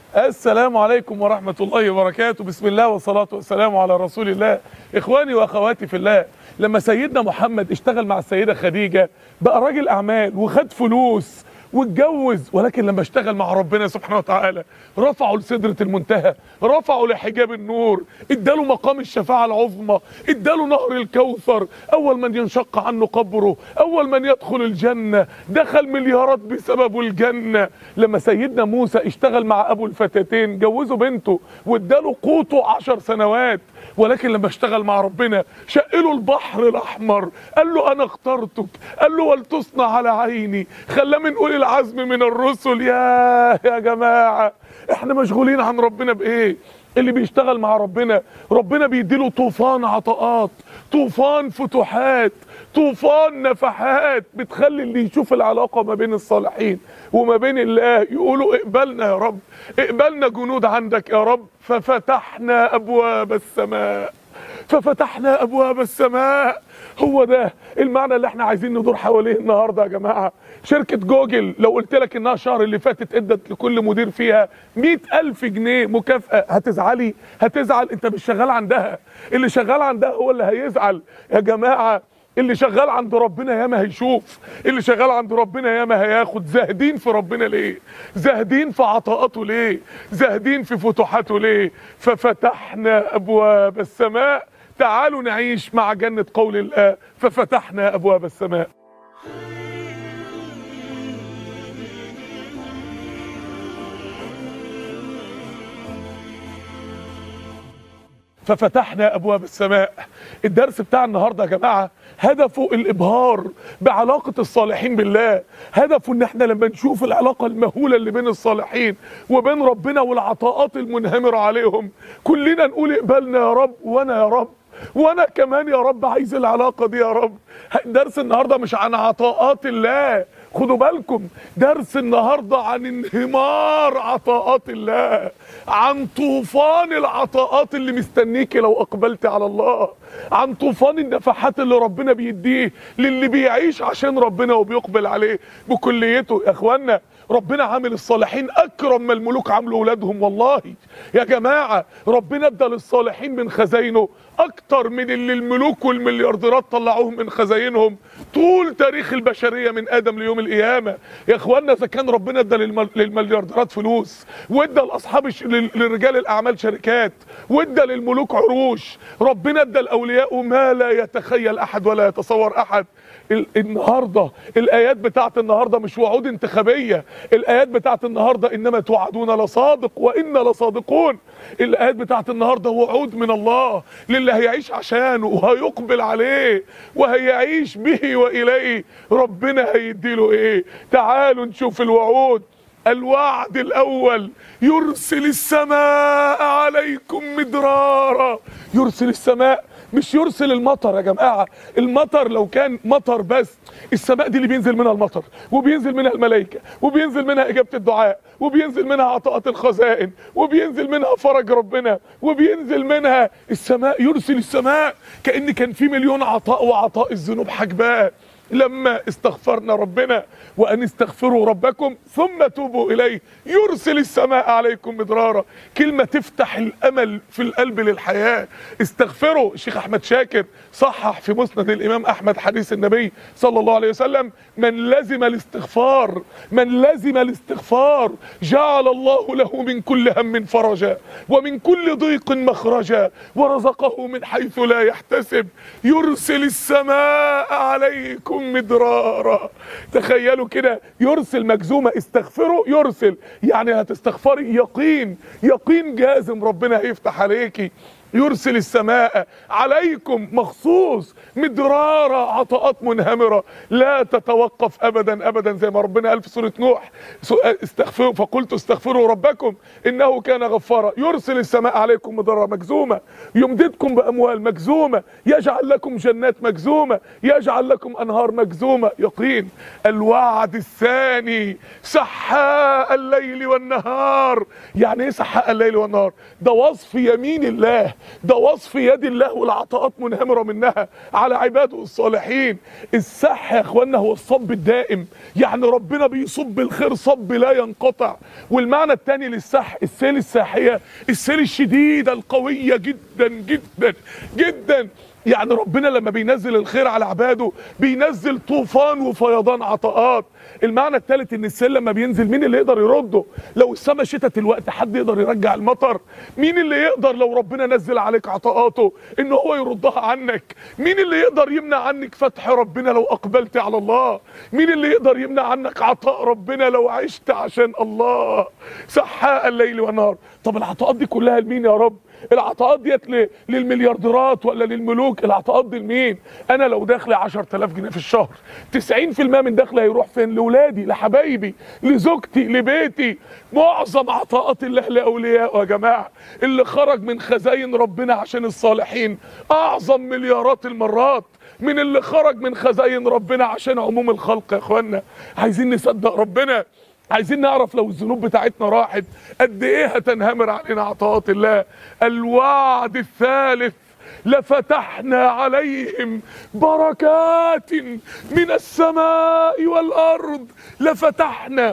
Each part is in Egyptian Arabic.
السلام عليكم ورحمة الله وبركاته بسم الله والصلاة والسلام على رسول الله إخواني وأخواتي في الله لما سيدنا محمد اشتغل مع السيدة خديجة بقى راجل أعمال وخد فلوس واتجوز ولكن لما اشتغل مع ربنا سبحانه وتعالى رفعوا لسدرة المنتهى رفعوا لحجاب النور اداله مقام الشفاعة العظمى اداله نهر الكوثر اول من ينشق عنه قبره اول من يدخل الجنة دخل مليارات بسببه الجنة لما سيدنا موسى اشتغل مع ابو الفتاتين جوزوا بنته واداله قوته عشر سنوات ولكن لما اشتغل مع ربنا شقله البحر الاحمر قال له انا اخترتك قال له ولتصنع على عيني خلاه من اولي العزم من الرسل يا يا جماعه احنا مشغولين عن ربنا بايه اللي بيشتغل مع ربنا ربنا بيديله طوفان عطاءات طوفان فتوحات طوفان نفحات بتخلي اللي يشوف العلاقة ما بين الصالحين وما بين الله يقولوا اقبلنا يا رب اقبلنا جنود عندك يا رب ففتحنا أبواب السماء ففتحنا أبواب السماء هو ده المعنى اللي احنا عايزين ندور حواليه النهارده يا جماعه شركه جوجل لو قلت لك انها الشهر اللي فاتت ادت لكل مدير فيها مئة ألف جنيه مكافأة هتزعلي هتزعل انت مش شغال عندها اللي شغال عندها هو اللي هيزعل يا جماعه اللي شغال عند ربنا ياما هيشوف اللي شغال عند ربنا ياما هياخد زاهدين في ربنا ليه زاهدين في عطاءاته ليه زاهدين في فتوحاته ليه ففتحنا ابواب السماء تعالوا نعيش مع جنة قول الله ففتحنا أبواب السماء ففتحنا ابواب السماء الدرس بتاع النهارده يا جماعه هدفه الابهار بعلاقه الصالحين بالله هدفه ان احنا لما نشوف العلاقه المهوله اللي بين الصالحين وبين ربنا والعطاءات المنهمره عليهم كلنا نقول اقبلنا يا رب وانا يا رب وانا كمان يا رب عايز العلاقه دي يا رب درس النهارده مش عن عطاءات الله خدوا بالكم درس النهارده عن انهمار عطاءات الله عن طوفان العطاءات اللي مستنيكي لو اقبلت على الله عن طوفان النفحات اللي ربنا بيديه للي بيعيش عشان ربنا وبيقبل عليه بكليته يا اخوانا ربنا عامل الصالحين اكرم ما الملوك عاملوا اولادهم والله يا جماعه ربنا ادى للصالحين من خزاينه اكتر من اللي الملوك والمليارديرات طلعوهم من خزاينهم طول تاريخ البشريه من ادم ليوم القيامه يا اخوانا اذا كان ربنا ادى للمليارديرات فلوس وادى لاصحاب لرجال الاعمال شركات وادى للملوك عروش ربنا ادى الاولياء ما لا يتخيل احد ولا يتصور احد النهارده الايات بتاعت النهارده مش وعود انتخابيه الايات بتاعت النهارده انما توعدون لصادق وانا لصادقون الايات بتاعت النهارده وعود من الله للي هيعيش عشانه وهيقبل عليه وهيعيش به واليه ربنا هيديله ايه تعالوا نشوف الوعود الوعد الاول يرسل السماء عليكم مدرارا يرسل السماء مش يرسل المطر يا جماعه المطر لو كان مطر بس السماء دي اللي بينزل منها المطر وبينزل منها الملائكه وبينزل منها اجابه الدعاء وبينزل منها عطاءات الخزائن وبينزل منها فرج ربنا وبينزل منها السماء يرسل السماء كان كان في مليون عطاء وعطاء الذنوب حجباه لما استغفرنا ربنا وان استغفروا ربكم ثم توبوا اليه يرسل السماء عليكم مدرارا كلمه تفتح الامل في القلب للحياه استغفروا الشيخ احمد شاكر صحح في مسند الامام احمد حديث النبي صلى الله عليه وسلم من لزم الاستغفار من لزم الاستغفار جعل الله له من كل هم فرجا ومن كل ضيق مخرجا ورزقه من حيث لا يحتسب يرسل السماء عليكم مدرارا تخيلوا كده يرسل مجزومة استغفروا يرسل يعني هتستغفري يقين يقين جازم ربنا هيفتح عليكي يرسل السماء عليكم مخصوص مدرارة عطاءات منهمرة لا تتوقف أبدا أبدا زي ما ربنا قال في سورة نوح استغفروا فقلت استغفروا ربكم إنه كان غفارا يرسل السماء عليكم مدرارة مجزومة يمددكم بأموال مجزومة يجعل لكم جنات مجزومة يجعل لكم أنهار مجزومة يقين الوعد الثاني سحاء الليل والنهار يعني ايه سحاء الليل والنهار ده وصف يمين الله ده وصف يد الله والعطاءات منهمره منها على عباده الصالحين السح يا اخوانا هو الصب الدائم يعني ربنا بيصب الخير صب لا ينقطع والمعنى الثاني للسح السيل الساحيه السيل الشديده القويه جدا جدا جدا يعني ربنا لما بينزل الخير على عباده بينزل طوفان وفيضان عطاءات المعنى الثالث ان السيل لما بينزل مين اللي يقدر يرده لو السماء شتت الوقت حد يقدر يرجع المطر مين اللي يقدر لو ربنا نزل عليك عطاءاته ان هو يردها عنك مين اللي يقدر يمنع عنك فتح ربنا لو اقبلت على الله مين اللي يقدر يمنع عنك عطاء ربنا لو عشت عشان الله سحاء الليل والنهار طب العطاءات دي كلها لمين يا رب العطاءات ديت ل- للمليارديرات ولا للملوك العطاءات دي لمين انا لو دخلي 10000 جنيه في الشهر 90% من دخلي هيروح فين لاولادي لحبايبي لزوجتي لبيتي معظم عطاءات الله لاوليائه يا جماعه اللي خرج من خزاين ربنا عشان الصالحين اعظم مليارات المرات من اللي خرج من خزاين ربنا عشان عموم الخلق يا اخوانا عايزين نصدق ربنا عايزين نعرف لو الذنوب بتاعتنا راحت قد ايه هتنهمر علينا عطاءات الله الوعد الثالث لفتحنا عليهم بركات من السماء والارض لفتحنا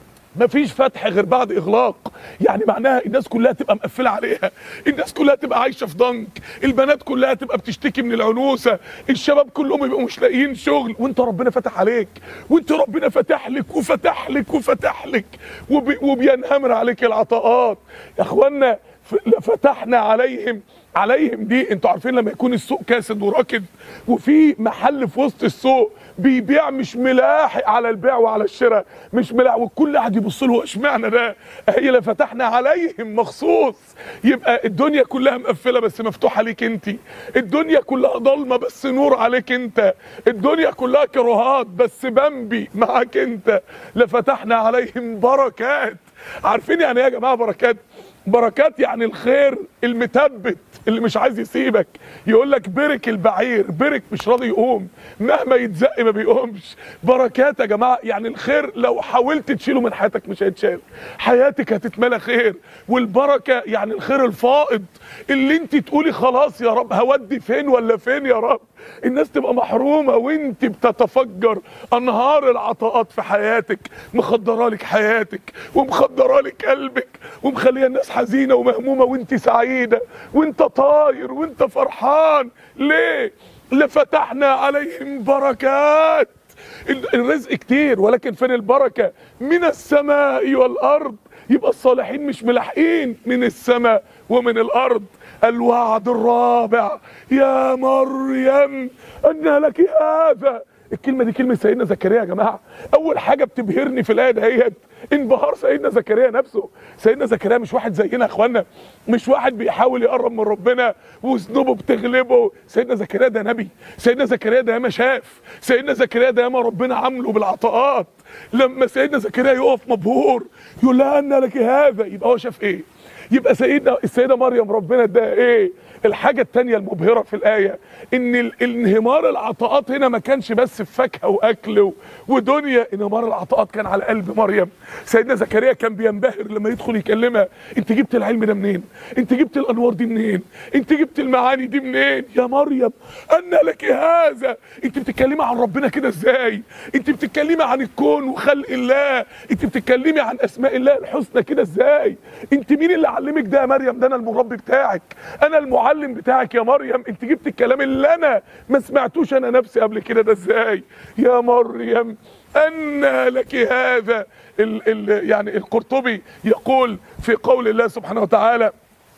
مفيش فتح غير بعد اغلاق يعني معناها الناس كلها تبقى مقفله عليها الناس كلها تبقى عايشه في ضنك البنات كلها تبقى بتشتكي من العنوسه الشباب كلهم يبقوا مش لاقيين شغل وانت ربنا فتح عليك وانت ربنا فتح لك وفتح لك وفتح لك وبي وبينهمر عليك العطاءات يا اخوانا ف- فتحنا عليهم عليهم دي انتوا عارفين لما يكون السوق كاسد وراكد وفي محل في وسط السوق بيبيع مش ملاحق على البيع وعلى الشراء مش ملاحق والكل قاعد يبص له اشمعنى ده هي اللي فتحنا عليهم مخصوص يبقى الدنيا كلها مقفله بس مفتوحه ليك انت الدنيا كلها ضلمه بس نور عليك انت الدنيا كلها كروهات بس بمبي معاك انت لفتحنا عليهم بركات عارفين يعني ايه يا جماعه بركات بركات يعني الخير المثبت اللي مش عايز يسيبك يقول لك برك البعير برك مش راضي يقوم مهما يتزق ما بيقومش بركات يا جماعه يعني الخير لو حاولت تشيله من حياتك مش هيتشال حياتك هتتملى خير والبركه يعني الخير الفائض اللي انت تقولي خلاص يا رب هودي فين ولا فين يا رب الناس تبقى محرومه وانت بتتفجر انهار العطاءات في حياتك مخدره لك حياتك ومخدره لك قلبك ومخليه الناس حزينه ومهمومه وانت سعيده وانت طاير وانت فرحان ليه لفتحنا عليهم بركات ال- الرزق كتير ولكن فين البركه من السماء والارض يبقى الصالحين مش ملاحقين من السماء ومن الارض الوعد الرابع يا مريم أن لك هذا الكلمة دي كلمة سيدنا زكريا يا جماعة أول حاجة بتبهرني في الآية دهيت انبهار سيدنا زكريا نفسه سيدنا زكريا مش واحد زينا يا اخوانا مش واحد بيحاول يقرب من ربنا وذنوبه بتغلبه سيدنا زكريا ده نبي سيدنا زكريا ده ياما شاف سيدنا زكريا ده ياما ربنا عامله بالعطاءات لما سيدنا زكريا يقف مبهور يقول لها أن لك هذا يبقى هو شاف ايه يبقى سيدنا السيده مريم ربنا اداها ايه الحاجه الثانيه المبهره في الايه ان ال- انهمار العطاءات هنا ما كانش بس في فاكهه واكل و- ودنيا انهمار العطاءات كان على قلب مريم سيدنا زكريا كان بينبهر لما يدخل يكلمها انت جبت العلم ده منين انت جبت الانوار دي منين انت جبت المعاني دي منين يا مريم ان لك هذا انت بتتكلمي عن ربنا كده ازاي انت بتتكلمي عن الكون وخلق الله انت بتتكلمي عن اسماء الله الحسنى كده ازاي انت مين اللي علمك ده يا مريم ده انا المربي بتاعك انا المعلم بتاعك يا مريم انت جبت الكلام اللي انا ما سمعتوش انا نفسي قبل كده ده ازاي يا مريم أن لك هذا ال ال يعني القرطبي يقول في قول الله سبحانه وتعالى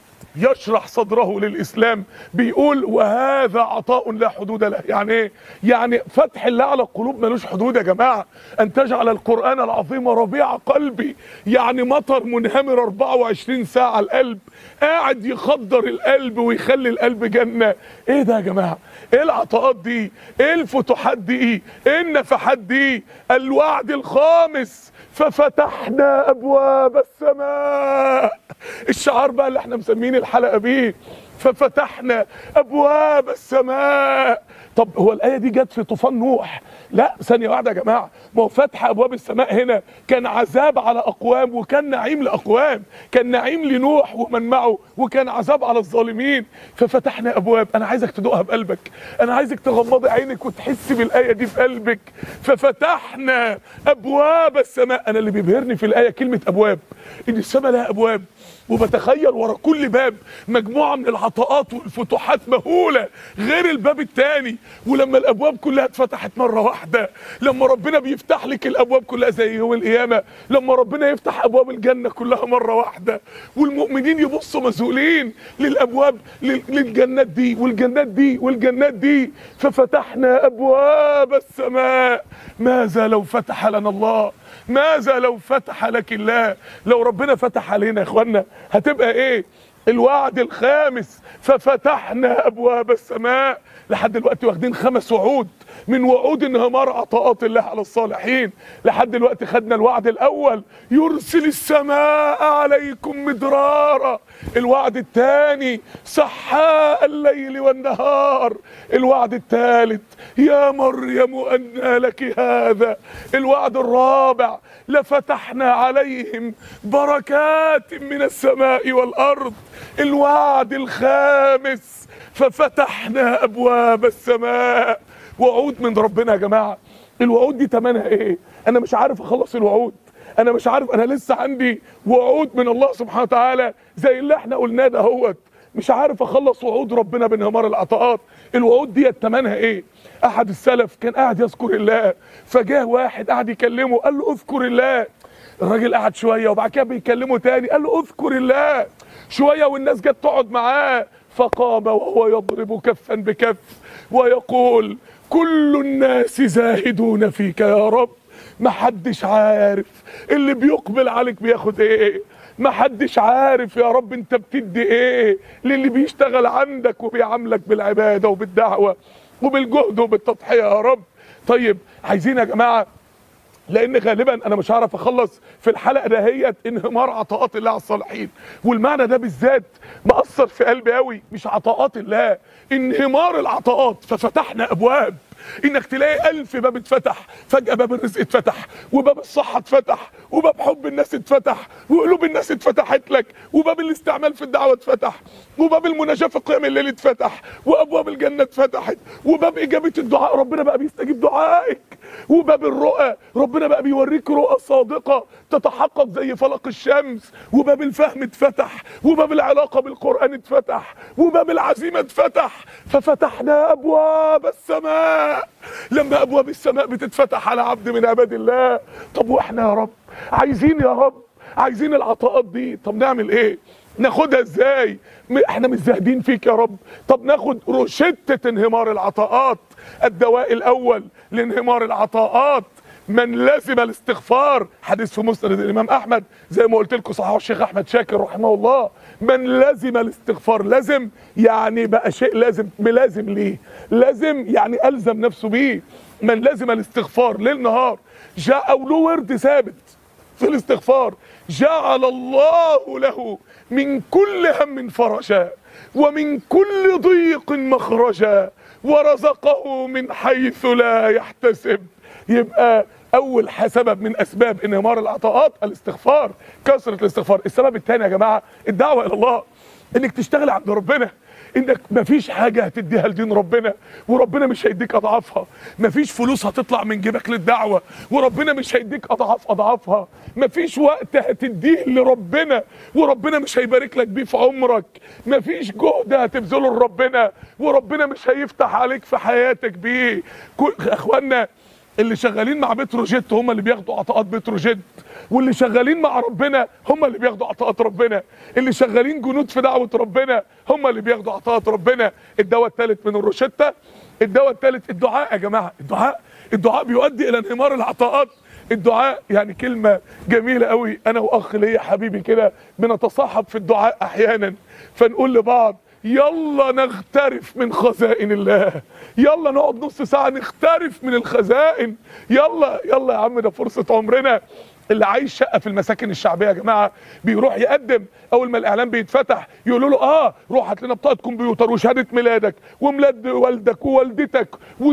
يشرح صدره للإسلام بيقول وهذا عطاء لا حدود له يعني ايه يعني فتح الله على القلوب ملوش حدود يا جماعة أن تجعل القرآن العظيم ربيع قلبي يعني مطر منهمر 24 ساعة القلب قاعد يخدر القلب ويخلي القلب جنة ايه ده يا جماعة ايه العطاءات دي ايه الفتوحات دي ايه النفحات دي الوعد الخامس ففتحنا ابواب السماء الشعار بقى اللي احنا مسمين الحلقه بيه ففتحنا ابواب السماء طب هو الايه دي جت في طوفان نوح لا ثانيه واحده يا جماعه ما هو فتح ابواب السماء هنا كان عذاب على اقوام وكان نعيم لاقوام كان نعيم لنوح ومن معه وكان عذاب على الظالمين ففتحنا ابواب انا عايزك تدوقها بقلبك انا عايزك تغمضي عينك وتحس بالايه دي في قلبك ففتحنا ابواب السماء انا اللي بيبهرني في الايه كلمه ابواب ان السماء لها ابواب وبتخيل ورا كل باب مجموعه من العطاءات والفتوحات مهوله غير الباب الثاني ولما الابواب كلها اتفتحت مره واحده لما ربنا بيفتح لك الابواب كلها زي يوم القيامه لما ربنا يفتح ابواب الجنه كلها مره واحده والمؤمنين يبصوا مذهولين للابواب لل- للجنات دي والجنات دي والجنات دي ففتحنا ابواب السماء ماذا لو فتح لنا الله ماذا لو فتح لك الله لو ربنا فتح علينا يا اخوانا هتبقى ايه الوعد الخامس ففتحنا ابواب السماء لحد دلوقتي واخدين خمس وعود من وعود انهمار عطاءات الله على الصالحين لحد دلوقتي خدنا الوعد الاول يرسل السماء عليكم مدرارا الوعد الثاني سحاء الليل والنهار الوعد الثالث يا مريم أنى لك هذا الوعد الرابع لفتحنا عليهم بركات من السماء والأرض الوعد الخامس ففتحنا أبواب السماء وعود من ربنا يا جماعة الوعود دي تمنها ايه انا مش عارف اخلص الوعود انا مش عارف انا لسه عندي وعود من الله سبحانه وتعالى زي اللي احنا قلناه ده هوت مش عارف اخلص وعود ربنا بانهمار العطاءات الوعود دي تمنها ايه احد السلف كان قاعد يذكر الله فجاه واحد قاعد يكلمه قال له اذكر الله الراجل قعد شويه وبعد كده بيكلمه تاني قال له اذكر الله شويه والناس جت تقعد معاه فقام وهو يضرب كفا بكف ويقول كل الناس زاهدون فيك يا رب محدش عارف اللي بيقبل عليك بياخد ايه محدش عارف يا رب انت بتدي ايه للي بيشتغل عندك وبيعاملك بالعباده وبالدعوه وبالجهد وبالتضحيه يا رب طيب عايزين يا جماعه لان غالبا انا مش هعرف اخلص في الحلقه دهيت انهمار عطاءات الله على الصالحين والمعنى ده بالذات مأثر في قلبي قوي مش عطاءات الله انهمار العطاءات ففتحنا ابواب انك تلاقي الف باب اتفتح فجاه باب الرزق اتفتح وباب الصحه اتفتح وباب حب الناس اتفتح وقلوب الناس اتفتحت لك وباب الاستعمال في الدعوه اتفتح وباب المناجاه في قيام الليل اتفتح وابواب الجنه اتفتحت وباب اجابه الدعاء ربنا بقى بيستجيب دعائك وباب الرؤى ربنا بقى بيوريك رؤى صادقة تتحقق زي فلق الشمس وباب الفهم اتفتح وباب العلاقة بالقرآن اتفتح وباب العزيمة اتفتح ففتحنا أبواب السماء لما أبواب السماء بتتفتح على عبد من عباد الله طب وإحنا يا رب عايزين يا رب عايزين العطاءات دي طب نعمل ايه ناخدها ازاي م- احنا مش زاهدين فيك يا رب طب ناخد روشتة انهمار العطاءات الدواء الاول لانهمار العطاءات من لزم الاستغفار حديث في مسند الامام احمد زي ما قلت لكم صححه الشيخ احمد شاكر رحمه الله من لزم الاستغفار لازم يعني بقى شيء لازم ملازم ليه لازم يعني الزم نفسه بيه من لزم الاستغفار ليل نهار جاء او له ورد ثابت في الاستغفار جعل الله له من كل هم فرجا ومن كل ضيق مخرجا ورزقه من حيث لا يحتسب يبقى اول سبب من اسباب انهمار العطاءات الاستغفار كثره الاستغفار السبب الثاني يا جماعه الدعوه الى الله انك تشتغل عند ربنا انك مفيش حاجه هتديها لدين ربنا وربنا مش هيديك اضعافها مفيش فلوس هتطلع من جيبك للدعوه وربنا مش هيديك اضعاف اضعافها مفيش وقت هتديه لربنا وربنا مش هيبارك لك بيه في عمرك مفيش جهد هتبذله لربنا وربنا مش هيفتح عليك في حياتك بيه كل اخوانا اللي شغالين مع بتروجيت هم اللي بياخدوا عطاءات بتروجيت واللي شغالين مع ربنا هم اللي بياخدوا عطاءات ربنا اللي شغالين جنود في دعوة ربنا هم اللي بياخدوا عطاءات ربنا الدواء الثالث من الروشتة الدواء الثالث الدعاء يا جماعة الدعاء الدعاء بيؤدي الى انهمار العطاءات الدعاء يعني كلمة جميلة قوي انا واخ ليا حبيبي كده بنتصاحب في الدعاء احيانا فنقول لبعض يلا نغترف من خزائن الله يلا نقعد نص ساعة نخترف من الخزائن يلا يلا يا عم ده فرصة عمرنا اللي عايش شقه في المساكن الشعبيه يا جماعه بيروح يقدم اول ما الاعلان بيتفتح يقولوا له اه روح هات لنا بطاقه كمبيوتر وشهاده ميلادك وميلاد والدك ووالدتك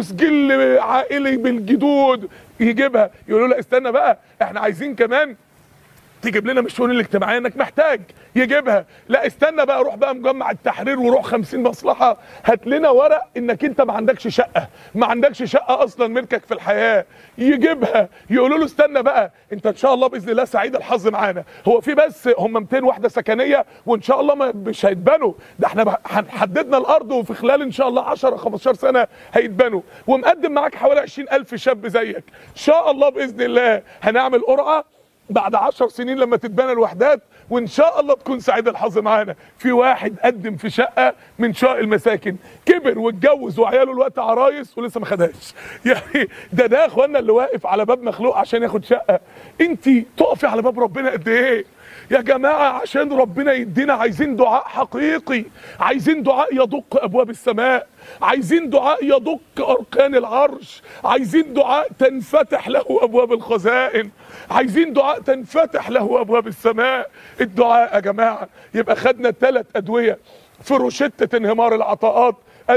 وسجل عائلي بالجدود يجيبها يقولوا له استنى بقى احنا عايزين كمان تجيب لنا من الشؤون الاجتماعيه انك محتاج يجيبها لا استنى بقى روح بقى مجمع التحرير وروح 50 مصلحه هات لنا ورق انك انت ما عندكش شقه ما عندكش شقه اصلا ملكك في الحياه يجيبها يقولوا له استنى بقى انت ان شاء الله باذن الله سعيد الحظ معانا هو في بس هم 200 وحده سكنيه وان شاء الله ما مش هيتبنوا ده احنا حددنا الارض وفي خلال ان شاء الله 10 15 سنه هيتبنوا ومقدم معاك حوالي 20000 شاب زيك ان شاء الله باذن الله هنعمل قرعه بعد عشر سنين لما تتبنى الوحدات وان شاء الله تكون سعيد الحظ معانا في واحد قدم في شقه من شقق المساكن كبر واتجوز وعياله الوقت عرايس ولسه ما خدهاش يعني ده ده يا اخوانا اللي واقف على باب مخلوق عشان ياخد شقه انت تقفي على باب ربنا قد ايه يا جماعة عشان ربنا يدينا عايزين دعاء حقيقي عايزين دعاء يدق أبواب السماء عايزين دعاء يدق أركان العرش عايزين دعاء تنفتح له أبواب الخزائن عايزين دعاء تنفتح له أبواب السماء الدعاء يا جماعة يبقى خدنا ثلاث أدوية في روشتة انهمار العطاءات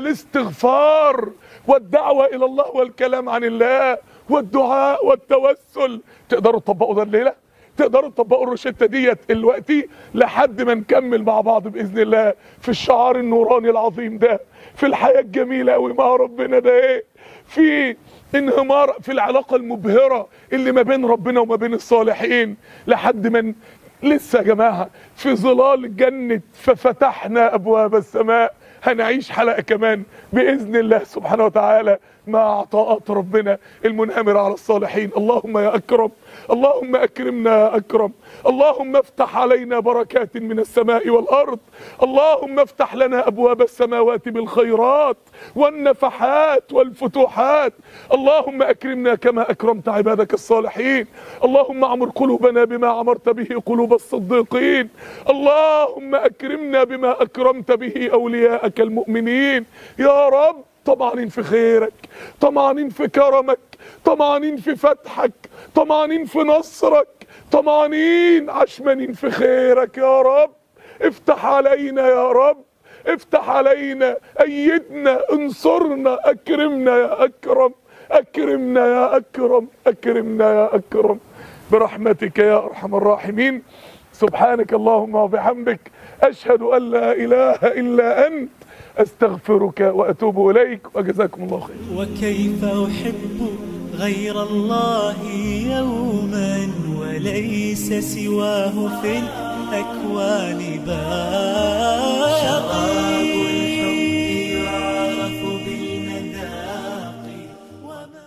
الاستغفار والدعوة إلى الله والكلام عن الله والدعاء والتوسل تقدروا تطبقوا ده الليلة؟ تقدروا تطبقوا الروشته ديت دلوقتي لحد ما نكمل مع بعض باذن الله في الشعار النوراني العظيم ده في الحياه الجميله قوي مع ربنا ده ايه في انهمار في العلاقه المبهره اللي ما بين ربنا وما بين الصالحين لحد ما لسه يا جماعه في ظلال جنه ففتحنا ابواب السماء هنعيش حلقه كمان باذن الله سبحانه وتعالى مع عطاءات ربنا المنهمره على الصالحين اللهم يا اكرم اللهم اكرمنا يا اكرم اللهم افتح علينا بركات من السماء والارض اللهم افتح لنا ابواب السماوات بالخيرات والنفحات والفتوحات اللهم اكرمنا كما اكرمت عبادك الصالحين اللهم اعمر قلوبنا بما عمرت به قلوب الصديقين اللهم اكرمنا بما اكرمت به اولياءك المؤمنين يا رب طمعانين في خيرك طمعانين في كرمك طمعانين في فتحك طمعانين في نصرك طمعانين عشمانين في خيرك يا رب افتح علينا يا رب افتح علينا ايدنا انصرنا اكرمنا يا اكرم اكرمنا يا اكرم اكرمنا يا اكرم برحمتك يا ارحم الراحمين سبحانك اللهم وبحمدك اشهد ان لا اله الا انت استغفرك واتوب اليك وجزاكم الله خير وكيف أحب غير الله يوما وليس سواه في الأكوان باقي